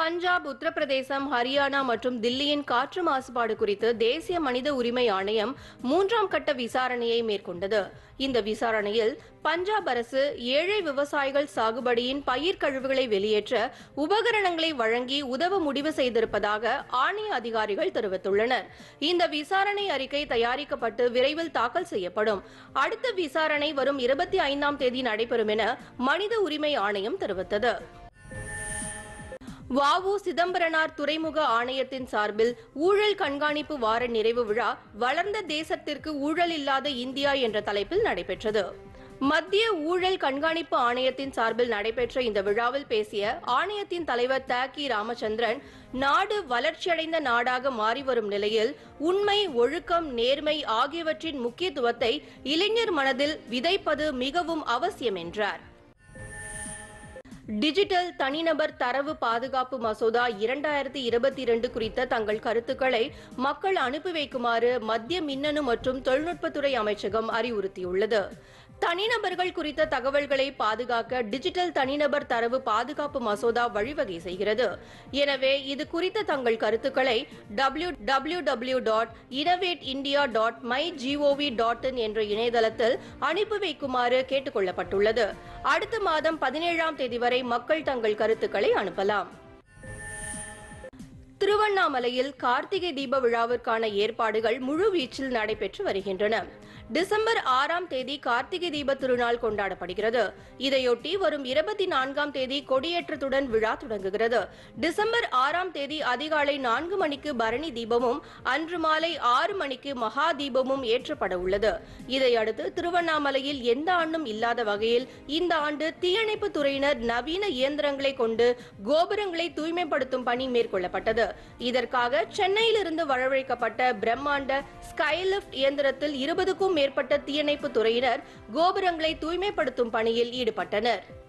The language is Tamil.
பஞ்சாப் உத்தரப்பிரதேசம் ஹரியானா மற்றும் தில்லியின் காற்று மாசுபாடு குறித்து தேசிய மனித உரிமை ஆணையம் மூன்றாம் கட்ட விசாரணையை மேற்கொண்டது இந்த விசாரணையில் பஞ்சாப் அரசு ஏழை விவசாயிகள் சாகுபடியின் பயிர் கழிவுகளை வெளியேற்ற உபகரணங்களை வழங்கி உதவ முடிவு செய்திருப்பதாக ஆணைய அதிகாரிகள் தெரிவித்துள்ளனர் இந்த விசாரணை அறிக்கை தயாரிக்கப்பட்டு விரைவில் தாக்கல் செய்யப்படும் அடுத்த விசாரணை வரும் இருபத்தி ஐந்தாம் தேதி நடைபெறும் என மனித உரிமை ஆணையம் தெரிவித்தது வாவு சிதம்பரனார் துறைமுக ஆணையத்தின் சார்பில் ஊழல் கண்காணிப்பு வார நிறைவு விழா வளர்ந்த தேசத்திற்கு ஊழல் இல்லாத இந்தியா என்ற தலைப்பில் நடைபெற்றது மத்திய ஊழல் கண்காணிப்பு ஆணையத்தின் சார்பில் நடைபெற்ற இந்த விழாவில் பேசிய ஆணையத்தின் தலைவர் த கி ராமச்சந்திரன் நாடு வளர்ச்சியடைந்த நாடாக மாறி வரும் நிலையில் உண்மை ஒழுக்கம் நேர்மை ஆகியவற்றின் முக்கியத்துவத்தை இளைஞர் மனதில் விதைப்பது மிகவும் அவசியம் என்றார் டிஜிட்டல் தனிநபர் தரவு பாதுகாப்பு மசோதா இரண்டாயிரத்தி இருபத்தி இரண்டு குறித்த தங்கள் கருத்துக்களை மக்கள் அனுப்பி வைக்குமாறு மத்திய மின்னணு மற்றும் தொழில்நுட்பத்துறை அமைச்சகம் அறிவுறுத்தியுள்ளது தனிநபர்கள் குறித்த தகவல்களை பாதுகாக்க டிஜிட்டல் தனிநபர் தரவு பாதுகாப்பு மசோதா வழிவகை செய்கிறது எனவே இது குறித்த தங்கள் கருத்துக்களை W W W dot innovate India dot my G O V dot in என்ற இணையதளத்தில் அனுப்பி வைக்குமாறு கேட்டுக் கொள்ளப்பட்டுள்ளது அடுத்த மாதம் பதினேழாம் தேதி வரை மக்கள் தங்கள் கருத்துக்களை அனுப்பலாம் திருவண்ணாமலையில் கார்த்திகை தீப விழாவிற்கான ஏற்பாடுகள் முழுவீச்சில் நடைபெற்று வருகின்றன டிசம்பர் ஆறாம் தேதி கார்த்திகை தீப திருநாள் கொண்டாடப்படுகிறது இதையொட்டி வரும் இருபத்தி நான்காம் தேதி கொடியேற்றத்துடன் விழா தொடங்குகிறது டிசம்பர் ஆறாம் தேதி அதிகாலை நான்கு மணிக்கு பரணி தீபமும் அன்று மாலை ஆறு மணிக்கு மகா தீபமும் ஏற்றப்பட உள்ளது இதையடுத்து திருவண்ணாமலையில் எந்த ஆண்டும் இல்லாத வகையில் இந்த ஆண்டு தீயணைப்பு துறையினர் நவீன இயந்திரங்களை கொண்டு கோபுரங்களை தூய்மைப்படுத்தும் பணி மேற்கொள்ளப்பட்டது இதற்காக சென்னையிலிருந்து வரவழைக்கப்பட்ட பிரம்மாண்ட ஸ்கைலிப்ட் இயந்திரத்தில் இருபதுக்கும் மேற்பட்ட தீயணைப்பு துறையினர் கோபுரங்களை தூய்மைப்படுத்தும் பணியில் ஈடுபட்டனர்